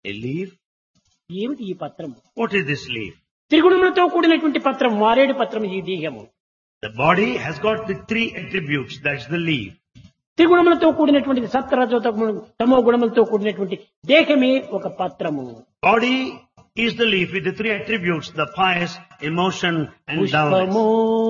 A leaf? ఏమిటి ఈ పత్రం What is this leaf? త్రిగుణములతో కూడినటువంటి పత్రం మారేడు పత్రం ఈ దేహము The body has got the three attributes. That's the leaf. త్రిగుణములతో కూడినటువంటి సత్వరజో తమో గుణములతో కూడినటువంటి దేహమే ఒక పత్రము Body is the leaf with the three attributes, the pious, emotion, and పుష్పము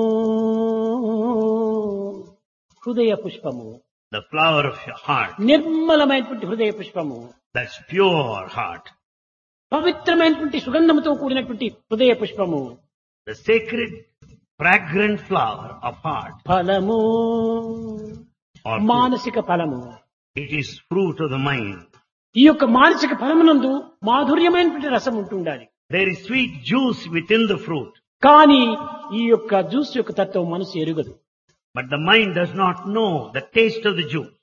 downwards. హృదయ పుష్పము The flower of your heart. నిర్మలమైనటువంటి హృదయ పుష్పము That's pure heart. పవిత్రమైనటువంటి సుగంధముతో కూడినటువంటి హృదయ పుష్పము The sacred, fragrant flower of heart. ఫలము Or fruit. మానసిక ఫలము It is fruit of the mind. ఈ యొక్క మానసిక ఫలమునందు మాధుర్యమైనటువంటి రసం ఉంటుండాలి There is sweet juice within the fruit. కానీ ఈ యొక్క జ్యూస్ యొక్క తత్వం మనసు ఎరుగదు But the mind does not know the taste of the juice.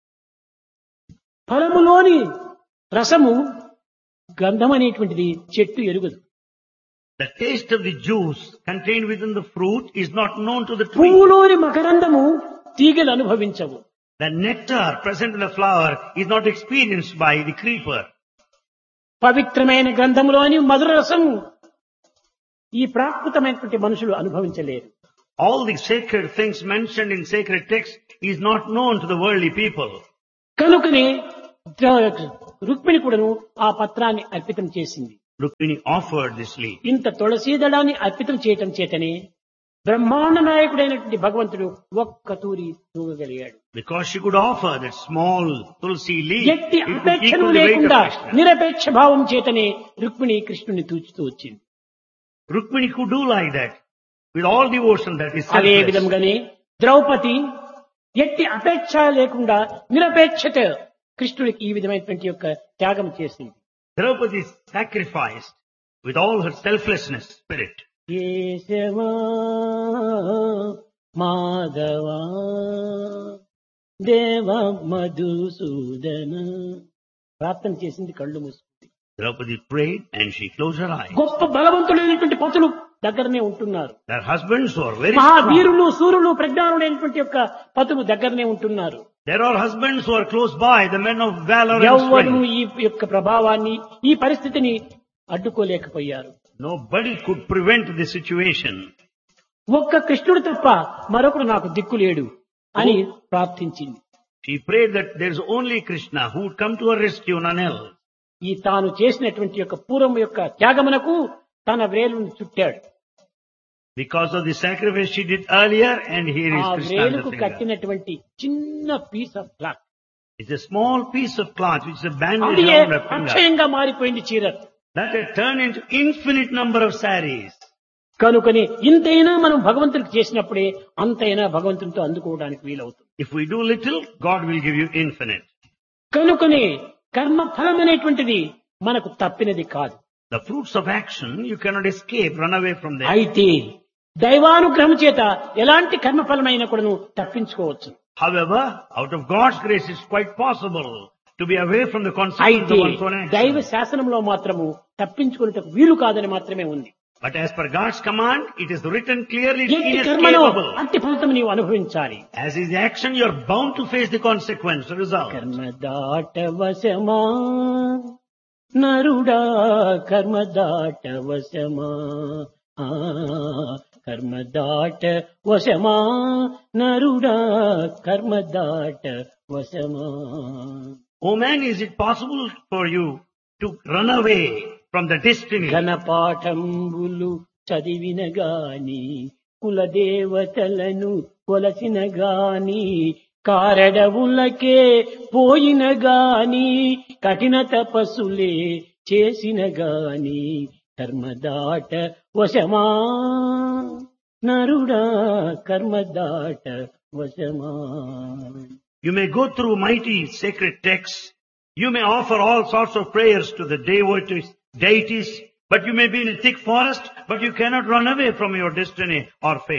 ఫలములోని రసము గంధం అనేటువంటిది చెట్టు ఎరుగదు The taste of the juice contained within the fruit is not known to the tree. పువ్వులోని మకరందము తీగలు అనుభవించవు The nectar present in the flower is not experienced by the creeper. పవిత్రమైన గ్రంథములోని మధుర రసము ఈ ప్రాకృతమైనటువంటి మనుషులు అనుభవించలేరు All the sacred things mentioned in sacred texts is not known to the worldly people. కనుకనే ద- రుక్మిణి కూడాను ఆ పత్రాన్ని అర్పితం చేసింది Rukmini offered this leaf. ఇంత తులసీదళాన్ని అర్పితం చేయటం చేతనే బ్రహ్మాండ నాయకుడైనటువంటి భగవంతుడు ఒక్క తూరి తూగగలిగాడు Because she could offer that small tulsi leaf, ఎట్టి it would అపేక్షను equal the weight of లేకుండా Krishna. నిరపేక్ష భావం చేతనే రుక్మిణి కృష్ణుని తూచుతూ వచ్చింది Rukmini could do like that with all devotion that is అదే selfless. విధంగానే ద్రౌపది ఎట్టి అపేక్ష లేకుండా నిరపేక్షత కృష్ణుడికి ఈ విధమైనటువంటి యొక్క త్యాగం చేసింది Draupadi sacrificed with all her selflessness spirit. కేశవా మాధవా దేవ మధుసూదన ప్రార్థన చేసింది కళ్ళు మూసుకుంది Draupadi prayed and she closed her eyes. గొప్ప బలవంతులైనటువంటి పతులు దగ్గరనే ఉంటున్నారు Their husbands were very strong. మహావీరులు సూర్యులు ప్రజ్ఞానులైనటువంటి యొక్క పతులు దగ్గరనే ఉంటున్నారు There are husbands who are close by, the men of valor and ఎవ్వరు strength. ఈ యొక్క ప్రభావాన్ని ఈ పరిస్థితిని అడ్డుకోలేకపోయారు Nobody could prevent the situation. ఒక్క కృష్ణుడు తప్ప మరొకడు నాకు దిక్కు లేడు అని ప్రార్థించింది She prayed that there is only Krishna who would come to her rescue, none else. ఈ తాను చేసినటువంటి యొక్క పూర్వం యొక్క త్యాగమునకు తన వ్రేలును చుట్టాడు Because of the sacrifice she did earlier, and here is ఆ Krishna. on the వ్రేలుకు finger. కట్టినటువంటి చిన్న piece of cloth It's a small piece of cloth which is a bandage అది around her finger. అక్షయంగా మారిపోయింది చీర That had turned into infinite number of saris. కనుకని ఇంతైనా మనం భగవంతుడికి చేసినప్పుడే అంతైనా భగవంతునితో అందుకోవడానికి వీలవుతుంది If we do little, God will give you infinite. కనుకనే కర్మ ఫలం అనేటువంటిది మనకు తప్పినది కాదు The fruits of action, you cannot escape, run away from them. అయితే దైవానుగ్రహం చేత ఎలాంటి కర్మఫలమైన కూడాను తప్పించుకోవచ్చు However, out of God's grace, it's quite possible to be away from the consequences అయితే of one's own దైవ action. శాసనంలో మాత్రము తప్పించుకునేటకు వీలు కాదని మాత్రమే ఉంది But as per God's command, it is written clearly, it's ఎట్టి కర్మలో inescapable. అట్టి ఫలితం నీవు అనుభవించాలి As is the action, you are bound to face the consequence, the result. కర్మ దాటవశమా నరుడా కర్మ దాటవశమా ఆ, కర్మ దాట వశమా నరుడా కర్మ దాట వశమా Oh man, is it possible for you to run away from the destiny? ఘనపాఠంబులు చదివిన గాని కులదేవతలను కొలసిన గాని కారడవులకే పోయిన గాని కఠిన తపస్సులే చేసిన గాని కర్మదాట వశమా నరుడా కర్మదాట వశమా You may go through mighty sacred texts. You may offer all sorts of prayers to the devotees, deities, but you may be in a thick forest, but you cannot run away from your destiny or fate.